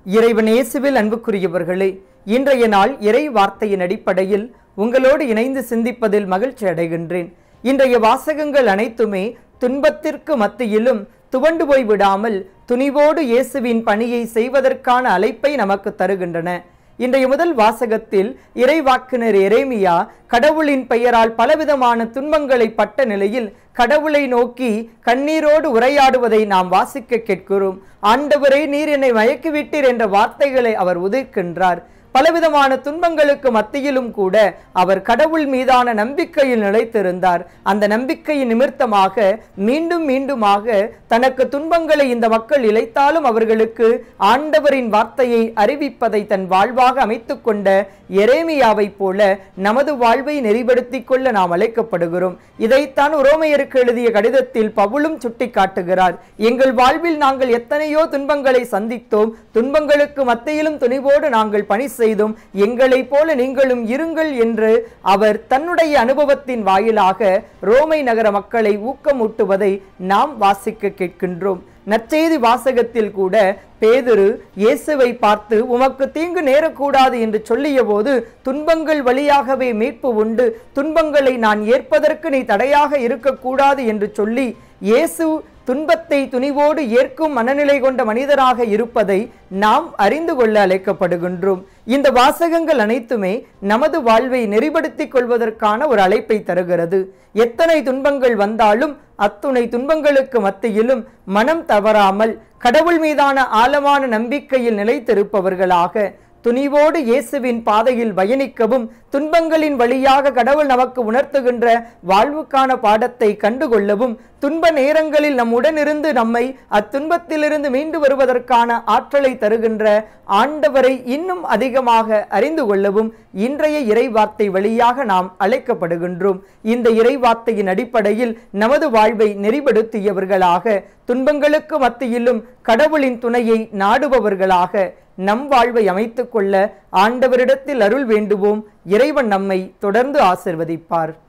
இறைவன் இயேசுவில் அன்புக்குரியவர்களே இன்றைய நாள் இறை வார்த்தையின் அடிப்படையில் உங்களோடு இணைந்து சிந்திப்பதில் மகிழ்ச்சி அடைகின்றேன் இன்றைய வாசகங்கள் அனைத்துமே துன்பத்திற்கு மத்தியிலும் துவண்டு போய் விடாமல் துணிவோடு இயேசுவின் பணியை செய்வதற்கான அழைப்பை நமக்கு தருகின்றன இன்றைய முதல் வாசகத்தில் இறைவாக்கினர் எரேமியா கடவுளின் பெயரால் பலவிதமான துன்பங்களை பட்ட நிலையில் கடவுளை நோக்கி கண்ணீரோடு உரையாடுவதை நாம் வாசிக்க கேட்கிறோம் ஆண்டவரை நீர் என்னை மயக்கிவிட்டீர் என்ற வார்த்தைகளை அவர் உதிர்க்கின்றார் பலவிதமான துன்பங்களுக்கு மத்தியிலும் கூட அவர் கடவுள் மீதான நம்பிக்கையில் நிலைத்திருந்தார் அந்த நம்பிக்கையின் நிமித்தமாக மீண்டும் மீண்டுமாக தனக்கு துன்பங்களை இந்த மக்கள் இழைத்தாலும் அவர்களுக்கு ஆண்டவரின் வார்த்தையை அறிவிப்பதை தன் வாழ்வாக அமைத்துக் கொண்ட எரேமியாவைப் போல நமது வாழ்வை நெறிப்படுத்திக் கொள்ள நாம் அழைக்கப்படுகிறோம் இதைத்தான் உரோமையருக்கு எழுதிய கடிதத்தில் பவுலும் சுட்டிக்காட்டுகிறார் எங்கள் வாழ்வில் நாங்கள் எத்தனையோ துன்பங்களை சந்தித்தோம் துன்பங்களுக்கு மத்தியிலும் துணிவோடு நாங்கள் பணி செய்தோம் எங்களைப் போல நீங்களும் இருங்கள் என்று அவர் தன்னுடைய அனுபவத்தின் வாயிலாக ரோமை நகர மக்களை ஊக்கமூட்டுவதை நாம் வாசிக்க கேட்கின்றோம் நற்செய்தி வாசகத்தில் கூட பேதுரு இயேசுவை பார்த்து உமக்கு தீங்கு நேரக்கூடாது என்று சொல்லிய போது துன்பங்கள் வழியாகவே மீட்பு உண்டு துன்பங்களை நான் ஏற்பதற்கு நீ தடையாக இருக்கக்கூடாது என்று சொல்லி இயேசு துன்பத்தை துணிவோடு ஏற்கும் மனநிலை கொண்ட மனிதராக இருப்பதை நாம் அறிந்து கொள்ள அழைக்கப்படுகின்றோம் இந்த வாசகங்கள் அனைத்துமே நமது வாழ்வை நெறிப்படுத்திக் கொள்வதற்கான ஒரு அழைப்பை தருகிறது எத்தனை துன்பங்கள் வந்தாலும் அத்துணை துன்பங்களுக்கு மத்தியிலும் மனம் தவறாமல் கடவுள் மீதான ஆழமான நம்பிக்கையில் நிலைத்திருப்பவர்களாக துணிவோடு இயேசுவின் பாதையில் பயணிக்கவும் துன்பங்களின் வழியாக கடவுள் நமக்கு உணர்த்துகின்ற வாழ்வுக்கான பாடத்தை கண்டுகொள்ளவும் துன்ப நேரங்களில் நம் உடனிருந்து நம்மை அத்துன்பத்திலிருந்து மீண்டு வருவதற்கான ஆற்றலை தருகின்ற ஆண்டவரை இன்னும் அதிகமாக அறிந்து கொள்ளவும் இன்றைய இறைவார்த்தை வழியாக நாம் அழைக்கப்படுகின்றோம் இந்த இறைவார்த்தையின் அடிப்படையில் நமது வாழ்வை நெறிப்படுத்தியவர்களாக துன்பங்களுக்கு மத்தியிலும் கடவுளின் துணையை நாடுபவர்களாக நம் வாழ்வை அமைத்துக் கொள்ள ஆண்டவரிடத்தில் அருள் வேண்டுவோம் இறைவன் நம்மை தொடர்ந்து ஆசிர்வதிப்பார்